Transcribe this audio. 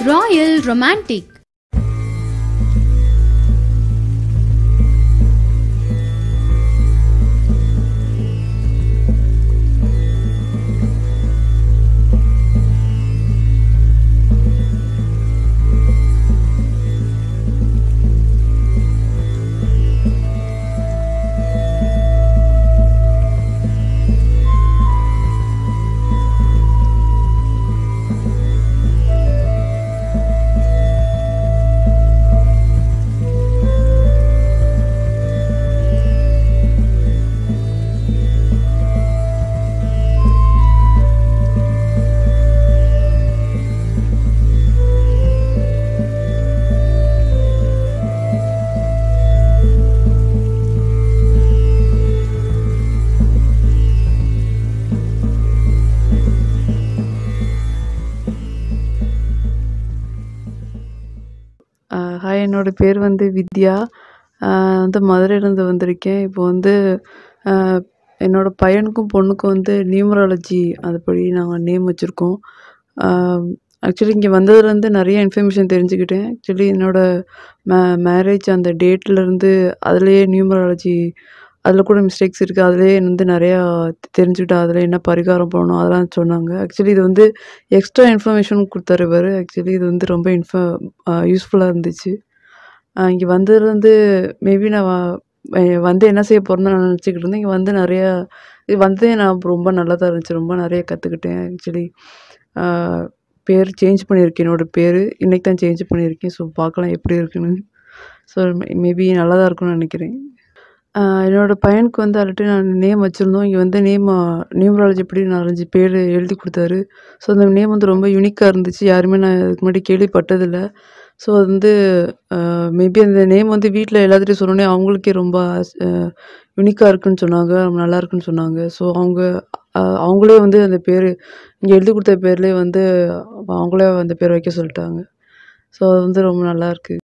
Royal Romantic ஆ hi என்னோட பேர் வந்து வித்யா. ஆ வந்து மதுரையிலேருந்து வந்திருக்கேன். இப்போ வந்து ஆ என்னோட பையனுக்கும், பொண்ணுக்கும் வந்து நியூமராலஜி அதுபடி நாங்க நேம் வச்சிருக்கோம். ஆ ஆக்சுவலி இங்க வந்ததுலேருந்து நெறைய இன்ஃபர்மேஷன் தெரிஞ்சுக்கிட்டேன். ஆக்சுவலி என்னோட மே மேரேஜ் அந்த டேட்லேருந்து அதிலேயே நியூமராலஜி அதில கூட மிஸ்டேக்ஸ் இருக்கு. அதிலேயே வந்து நெறையா தெரிஞ்சுக்கிட்டேன். அதில என்ன பரிகாரம் பண்ணணும் அதெல்லாம் சொன்னாங்க. ஆக்சுவலி இது வந்து எக்ஸ்ட்ரா இன்ஃபர்மேஷன் குடுத்தாரு இவரு. ஆக்சுவலி இது வந்து ரொம்ப இன்ஃப ஆ யூஸ்ஃபுல்லா இருந்துச்சு. ஆ இங்க வந்ததுலேருந்து மேபி நான் வ வந்து என்ன செய்ய போறேன்னு நான் நெனச்சுக்கிட்டு இருந்தேன். இங்க வந்து நெறையா இது வந்ததே நான் ரொம்ப நல்லதா இருந்துச்சு. ரொம்ப நெறைய கத்துக்கிட்டேன். ஆக்சுவலி ஆ பேர் சேஞ்ச் பண்ணியிருக்கேன். என்னோட பேரு. இன்னைக்கு தான் சேஞ்ச் பண்ணியிருக்கேன். ஸோ பார்க்கலாம் எப்படி இருக்குன்னு. ஸோ மேபி நல்லா தான் இருக்கும்னு நெனைக்கிறேன். ஆ என்னோட பையனுக்கு வந்து ஆல்ரெடி நான் நேம் வச்சிருந்தோம். இங்க வந்து நேம் நியூமராலஜி படி 4, 5 பேரு எழுதி குடுத்தாரு. ஸோ அந்த நேம் வந்து ரொம்ப யூனிக்கா இருந்துச்சு. யாருமே நான் இதுக்கு முன்னாடி கேள்விப்பட்டதில்ல. ஸோ அது வந்து ஆ மேபி அந்த நேம் வந்து வீட்ல எல்லாத்துட்டயும் சொன்னோனே அவங்களுக்கே ரொம்ப அ யூனிக்கா இருக்குன்னு சொன்னாங்க. நல்லா இருக்குன்னு சொன்னாங்க. ஸோ அவங்க அ அவங்களே வந்து அந்த பேரு இங்க எழுதி குடுத்த பேர்லயே வந்து அவங்களே அந்த பேர் வைக்க சொல்ட்டாங்க. ஸோ அது வந்து ரொம்ப நல்லாருக்கு.